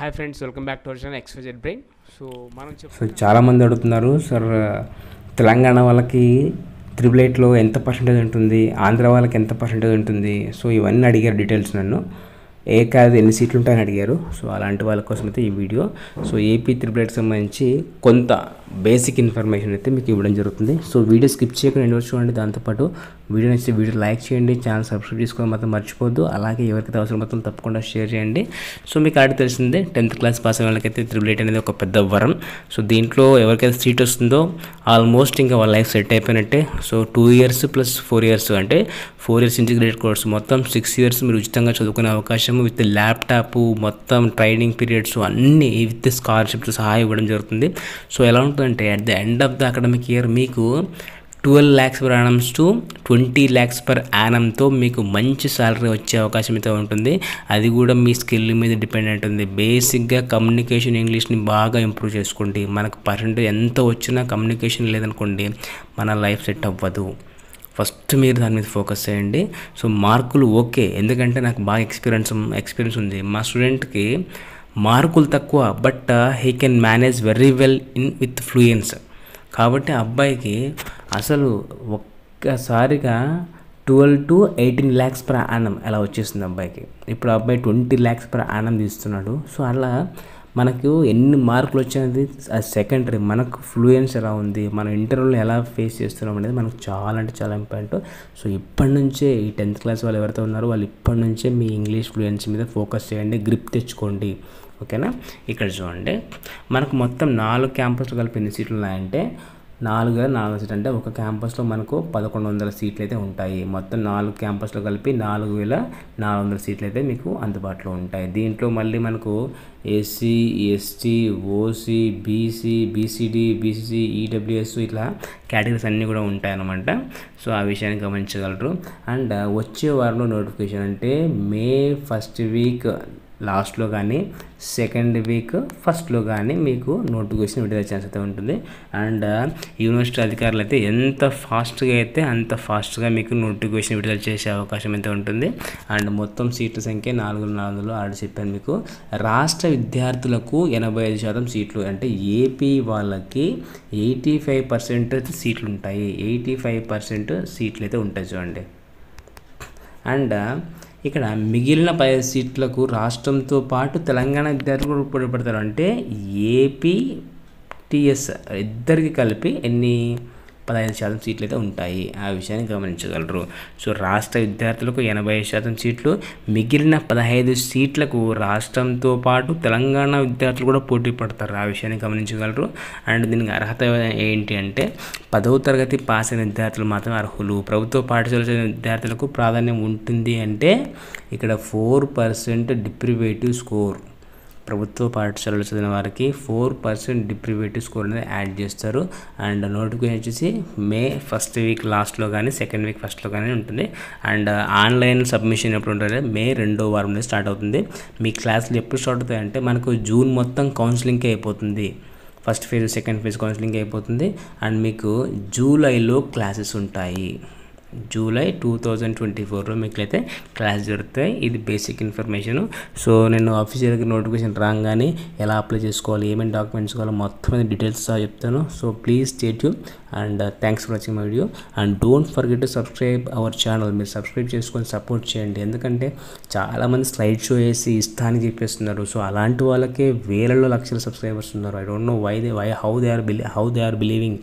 hi friends welcome back to our channel X Y Z brain so మనం so చెప్పుకున్న చాలామంది అడుగుతున్నారు సార్ తెలంగాణ వాళ్ళకి త్రిబుల్ ఎయిట్లో ఎంత పర్సెంటేజ్ ఉంటుంది ఆంధ్ర వాళ్ళకి ఎంత పర్సెంటేజ్ ఉంటుంది సో ఇవన్నీ అడిగారు డీటెయిల్స్ నన్ను ఏ కాదు ఎన్ని సీట్లు ఉంటాయని అడిగారు సో అలాంటి వాళ్ళ కోసం అయితే ఈ వీడియో సో ఏపీ త్రిబుల్ ఎయిట్కి సంబంధించి కొంత బేసిక్ ఇన్ఫర్మేషన్ అయితే మీకు ఇవ్వడం జరుగుతుంది సో వీడియో స్కిప్ చేయకుండా ఎండ్ చూడండి దాంతోపాటు వీడియో నచ్చితే వీడియో లైక్ చేయండి ఛానల్ సబ్స్క్రైబ్ చేసుకోవడం మాత్రం మర్చిపోద్దు అలాగే ఎవరికైతే అవసరం మాత్రం తప్పకుండా షేర్ చేయండి సో మీకు ఆడి తెలిసిందే టెన్త్ క్లాస్ పాస్ అయిన వాళ్ళకైతే త్రిబుల్ ఎయిట్ అనేది ఒక పెద్ద వరం సో దీంట్లో ఎవరికైతే సీట్ వస్తుందో ఆల్మోస్ట్ ఇంకా వాళ్ళ లైఫ్ సెట్ అయిపోయినట్టే so two years plus four years అంటే ఫోర్ ఇయర్స్ ఇంటిగ్రేటెడ్ కోర్స్ మొత్తం సిక్స్ ఇయర్స్ మీరు ఉచితంగా చదువుకునే అవకాశం విత్ ల్యాప్టాప్ మొత్తం ట్రైనింగ్ పీరియడ్స్ అన్నీ విత్ స్కాలర్షిప్స్ సహా ఇవ్వడం జరుగుతుంది సో ఎలా ఉంటుందంటే at the end of the academic year మీకు twelve lakhs per annums to twenty lakhs per యానంతో మీకు మంచి సాలరీ వచ్చే అవకాశం అయితే ఉంటుంది అది కూడా మీ స్కిల్ మీద డిపెండ్ ఉంటుంది బేసిక్గా కమ్యూనికేషన్ ఇంగ్లీష్ని బాగా ఇంప్రూవ్ చేసుకోండి మనకు పర్సెంటేజ్ ఎంత వచ్చినా కమ్యూనికేషన్ లేదనుకోండి మన లైఫ్ సెట్ అవ్వదు ఫస్ట్ మీరు దాని మీద ఫోకస్ చేయండి సో మార్కులు ఓకే ఎందుకంటే నాకు బాగా ఎక్స్పీరియన్స్ ఎక్స్పీరియన్స్ ఉంది మా స్టూడెంట్కి మార్కులు తక్కువ but he can manage very well in with fluency కాబట్టి ఆ అబ్బాయికి అసలు ఒక్కసారిగా twelve to eighteen lakhs per annum అలా వచ్చేస్తుంది అబ్బాయికి ఇప్పుడు ఆ అబ్బాయి ట్వంటీ ల్యాక్స్ పర్ యానం తీస్తున్నాడు సో అలా మనకు ఎన్ని మార్కులు వచ్చినది సెకండరీ మనకు ఫ్లూయెన్స్ ఎలా ఉంది మనం ఇంటర్వ్యూలో ఎలా ఫేస్ చేస్తున్నాం అనేది మనకు చాలా అంటే చాలా ఇంపార్టెంట్ సో ఇప్పటి నుంచే ఈ టెన్త్ క్లాస్ వాళ్ళు ఎవరైతే ఉన్నారో వాళ్ళు ఇప్పటి నుంచే మీ ఇంగ్లీష్ ఫ్లూయెన్స్ మీద ఫోకస్ చేయండి గ్రిప్ తెచ్చుకోండి ఓకేనా ఇక్కడ చూడండి మనకు మొత్తం నాలుగు క్యాంపస్లు కలిపి ఎన్ని సీట్లు ఉన్నాయంటే నాలుగు వేల నాలుగు సీట్లు అంటే ఒక క్యాంపస్లో మనకు పదకొండు వందల సీట్లు అయితే ఉంటాయి మొత్తం నాలుగు క్యాంపస్లో కలిపి నాలుగు వేల నాలుగు వందల సీట్లు అయితే మీకు అందుబాటులో ఉంటాయి దీంట్లో మళ్ళీ మనకు SC ST OC BC BCD BCC EWS ఇట్లా కేటగిరీస్ అన్నీ కూడా ఉంటాయన్నమాట సో ఆ విషయాన్ని గమనించగలరు అండ్ వచ్చే వారంలో నోటిఫికేషన్ అంటే మే ఫస్ట్ వీక్ లాస్ట్లో కానీ సెకండ్ వీక్ ఫస్ట్లో కానీ మీకు నోటిఫికేషన్ విడుదల ఛాన్స్ అయితే ఉంటుంది అండ్ యూనివర్సిటీ అధికారులు అయితే ఎంత ఫాస్ట్గా అయితే అంత ఫాస్ట్గా మీకు నోటిఫికేషన్ విడుదల చేసే అవకాశం అయితే ఉంటుంది అండ్ మొత్తం సీట్ల సంఖ్య నాలుగు నాలుగులో ఆడ చెప్పాను మీకు రాష్ట్ర విద్యార్థులకు ఎనభై ఐదు శాతం సీట్లు అంటే ఏపీ వాళ్ళకి ఎయిటీ ఫైవ్ పర్సెంట్ సీట్లు ఉంటాయి ఎయిటీ ఫైవ్ పర్సెంట్ సీట్లు అయితే ఉంటాయి చూడండి అండ్ ఇక్కడ మిగిలిన పై సీట్లకు రాష్ట్రంతో పాటు తెలంగాణ విద్యార్థులు కూడా పోటీ పడతారు అంటే ఏపీ టిఎస్ ఇద్దరికి కలిపి ఎన్ని పదహైదు శాతం సీట్లు అయితే ఉంటాయి ఆ విషయాన్ని గమనించగలరు సో రాష్ట్ర విద్యార్థులకు ఎనభై శాతం సీట్లు మిగిలిన పదహైదు సీట్లకు రాష్ట్రంతో పాటు తెలంగాణ విద్యార్థులు కూడా పోటీ పడతారు ఆ విషయాన్ని గమనించగలరు అండ్ దీనికి అర్హత ఏంటి అంటే పదవ తరగతి పాస్ అయిన విద్యార్థులు మాత్రం అర్హులు ప్రభుత్వ పాఠశాల చదివిన విద్యార్థులకు ప్రాధాన్యం ఉంటుంది అంటే ఇక్కడ ఫోర్ పర్సెంట్ డిప్రివేటివ్ స్కోర్ ప్రభుత్వ పాఠశాలలో చదివిన వారికి ఫోర్ పర్సెంట్ డిప్రివేటివ్ స్కోర్ అనేది యాడ్ చేస్తారు అండ్ నోటిఫికేషన్ వచ్చేసి మే ఫస్ట్ వీక్ లాస్ట్లో కానీ సెకండ్ వీక్ ఫస్ట్లో కానీ ఉంటుంది అండ్ ఆన్లైన్ సబ్మిషన్ ఎప్పుడు ఉంటుంది మే రెండో వారం నుంచి స్టార్ట్ అవుతుంది మీ క్లాసులు ఎప్పుడు స్టార్ట్ అవుతాయంటే మనకు జూన్ మొత్తం కౌన్సిలింగ్కే అయిపోతుంది first phase second phase counselling అయిపోతుంది అండ్ మీకు జూలైలో క్లాసెస్ ఉంటాయి జూలై టూ థౌజండ్ ట్వంటీ ఫోర్లో మీకు అయితే క్లాస్ జరుగుతాయి ఇది బేసిక్ ఇన్ఫర్మేషన్ సో నేను ఆఫీషియల్గా నోటిఫికేషన్ రాగానే ఎలా అప్లై చేసుకోవాలి ఏమేమి డాక్యుమెంట్స్ కావాలో మొత్తం డీటెయిల్స్ చెప్తాను so please state you and thanks for watching my video and don't forget to subscribe our channel మీరు సబ్స్క్రైబ్ చేసుకొని సపోర్ట్ చేయండి ఎందుకంటే చాలామంది స్లైడ్ షో వేసి ఇష్టానికి చెప్పేస్తున్నారు సో అలాంటి వాళ్ళకే వేలలో లక్షల సబ్స్క్రైబర్స్ ఉన్నారు I don't know why they why how they are believe how they are believing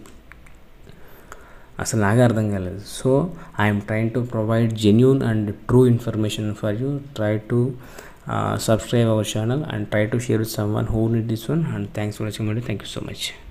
అసలు నాకే అర్థం కాలేదు so I'm trying to provide genuine and true information for you try to subscribe our channel and try to share with some one who need this one and thanks for watching video thank you so much